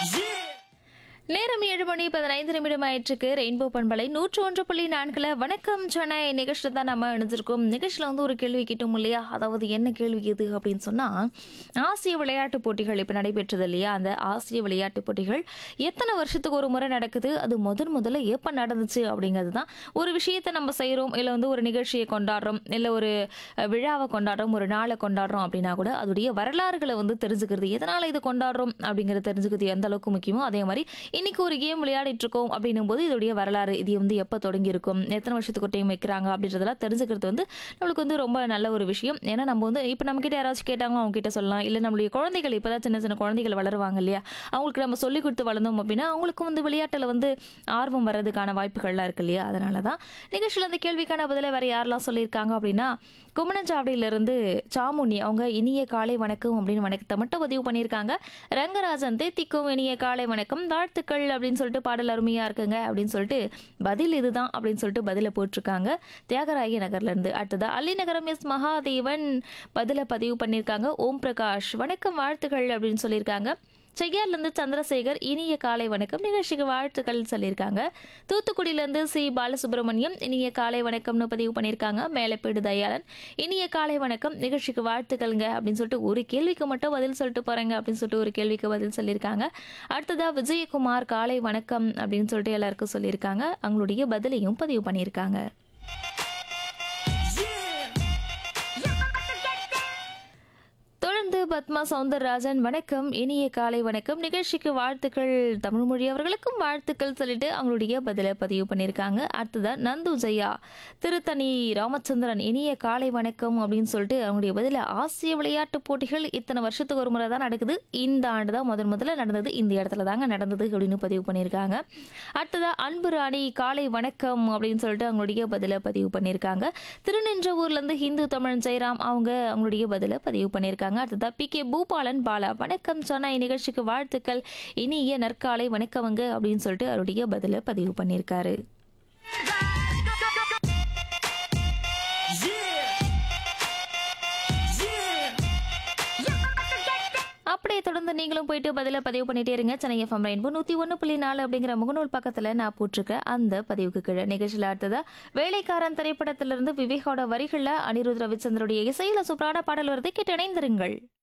நேரம் ஏழு மணி பதினைந்து நிமிடம் ஆயிற்றுக்கு ரெயின்போ பண்பலை நூற்று ஒன்று புள்ளி நான்குல வணக்கம் சென்னை நிகழ்ச்சியில் தான் நம்ம இணைஞ்சிருக்கோம் நிகழ்ச்சியில் வந்து ஒரு கேள்வி கேட்டோம் இல்லையா அதாவது என்ன கேள்வி இது அப்படின்னு சொன்னால் ஆசிய விளையாட்டுப் போட்டிகள் இப்போ நடைபெற்றது இல்லையா அந்த ஆசிய விளையாட்டுப் போட்டிகள் எத்தனை வருஷத்துக்கு ஒரு முறை நடக்குது அது முதன் முதல்ல எப்போ நடந்துச்சு அப்படிங்கிறது தான் ஒரு விஷயத்தை நம்ம செய்கிறோம் இல்லை வந்து ஒரு நிகழ்ச்சியை கொண்டாடுறோம் இல்லை ஒரு அஹ், விழாவை கொண்டாடுறோம் ஒரு நாளை கொண்டாடுறோம் அப்படின்னா கூட அதோடைய வரலாறுகளை வந்து தெரிஞ்சுக்கிறது எதனால் இது கொண்டாடுறோம் அப்படிங்கிறத தெரிஞ்சுக்கிறது எந்த அளவுக்கு முக்கியமோ அதே மாதிரி இன்னைக்கு ஒரு கேம் விளையாடிட்டு இருக்கோம் அப்படின்னும் போது இதோடைய வரலாறு இது வந்து எப்போ தொடங்கி இருக்கும் எத்தனை வருஷத்துக்கு ஒரு டைம் வைக்கிறாங்க அப்படின்றதெல்லாம் தெரிஞ்சுக்கிறது வந்து நம்மளுக்கு வந்து ரொம்ப நல்ல ஒரு விஷயம் ஏன்னா நம்ம வந்து இப்போ நம்ம கிட்ட யாராச்சும் கேட்டாங்க அவங்க கிட்ட சொல்லலாம் இல்லை நம்மளுடைய குழந்தைகள் இப்போதான் சின்ன சின்ன குழந்தைகள் வளருவாங்க இல்லையா அவங்களுக்கு நம்ம சொல்லி கொடுத்து வளர்ந்தோம் அப்படின்னா அவங்களுக்கும் வந்து விளையாட்டில் வந்து ஆர்வம் வர்றதுக்கான வாய்ப்புகள்லாம் இருக்கு இல்லையா அதனால தான் நிகழ்ச்சியில் அந்த கேள்விக்கான பதிலை வேற யாரெல்லாம் சொல்லியிருக்காங்க அப்படின்னா குமணஞ்சாவடியிலிருந்து சாமுனி அவங்க இனிய காலை வணக்கம் அப்படின்னு வணக்கத்தை மட்டும் பதிவு பண்ணியிருக்காங்க ரங்கராஜன் தேத்திக்கும் இனிய காலை வணக்கம் வாழ்த்துக்கள் அப்படின்னு சொல்லிட்டு பாடல் அருமையா இருக்குங்க அப்படின்னு சொல்லிட்டு பதில் இதுதான் அப்படின்னு சொல்லிட்டு பதிலை போட்டிருக்காங்க தியாகராய நகர்ல இருந்து அடுத்ததா அள்ளிநகரம் எஸ் மகாதேவன் பதிலை பதிவு பண்ணியிருக்காங்க ஓம் பிரகாஷ் வணக்கம் வாழ்த்துக்கள் அப்படின்னு சொல்லியிருக்காங்க செய்யார்லேருந்து சந்திரசேகர் இனிய காலை வணக்கம் நிகழ்ச்சிக்கு வாழ்த்துக்கள் சொல்லியிருக்காங்க தூத்துக்குடியிலேருந்து சி பாலசுப்ரமணியம் இனிய காலை வணக்கம்னு பதிவு பண்ணியிருக்காங்க மேலப்பேடு தயாளன் இனிய காலை வணக்கம் நிகழ்ச்சிக்கு வாழ்த்துக்கள்ங்க அப்படின்னு சொல்லிட்டு ஒரு கேள்விக்கு மட்டும் பதில் சொல்லிட்டு போறேங்க அப்படின்னு சொல்லிட்டு ஒரு கேள்விக்கு பதில் சொல்லியிருக்காங்க அடுத்ததா விஜயகுமார் காலை வணக்கம் அப்படின்னு சொல்லிட்டு எல்லாருக்கும் சொல்லியிருக்காங்க அவங்களுடைய பதிலையும் பதிவு பண்ணியிருக்காங்க தொடர்ந்து பத்மா சவுந்தரராஜன் வணக்கம் இனிய காலை வணக்கம் நிகழ்ச்சிக்கு வாழ்த்துக்கள் தமிழ்மொழி அவர்களுக்கும் வாழ்த்துக்கள் சொல்லிட்டு அவங்களுடைய பதிலை பதிவு பண்ணியிருக்காங்க அடுத்ததா நந்து ஜெயா திருத்தணி ராமச்சந்திரன் இனிய காலை வணக்கம் அப்படின்னு சொல்லிட்டு அவங்களுடைய பதில ஆசிய விளையாட்டுப் போட்டிகள் இத்தனை வருஷத்துக்கு ஒரு முறை தான் நடக்குது இந்த ஆண்டு தான் முதன் முதல்ல நடந்தது இந்த இடத்துல தாங்க நடந்தது அப்படின்னு பதிவு பண்ணியிருக்காங்க அடுத்ததா அன்பு ராணி காலை வணக்கம் அப்படின்னு சொல்லிட்டு அவங்களுடைய பதிலை பதிவு பண்ணியிருக்காங்க திருநின்றவூர்லேருந்து ஹிந்து தமிழ் ஜெயராம் அவங்க அவங்களுடைய பதிலை பதிவு பண்ணியிருக்காங்க அடுத்ததா பி கே பூபாலன் பாலா வணக்கம் சொன்ன நிகழ்ச்சிக்கு வாழ்த்துக்கள் இனிய நற்காலை வணக்கவங்க அப்படின்னு சொல்லிட்டு அவருடைய பதிலை பதிவு பண்ணியிருக்காரு அப்படியே தொடர்ந்து நீங்களும் போயிட்டு பதில பதிவு பண்ணிட்டே இருங்க சென்னை எஃப்எம் ரெயின்போ நூற்றி ஒன்று புள்ளி நாலு அப்படிங்கிற முகநூல் பக்கத்தில் நான் போட்டிருக்க அந்த பதிவுக்கு கீழே நிகழ்ச்சியில் அடுத்ததா வேலைக்காரன் திரைப்படத்திலிருந்து விவேகோட வரிகளில் அனிருத் ரவிச்சந்திரோடைய இசையில் சூப்பரான பாடல் வருது கேட்டு இணைந்திருங்கள்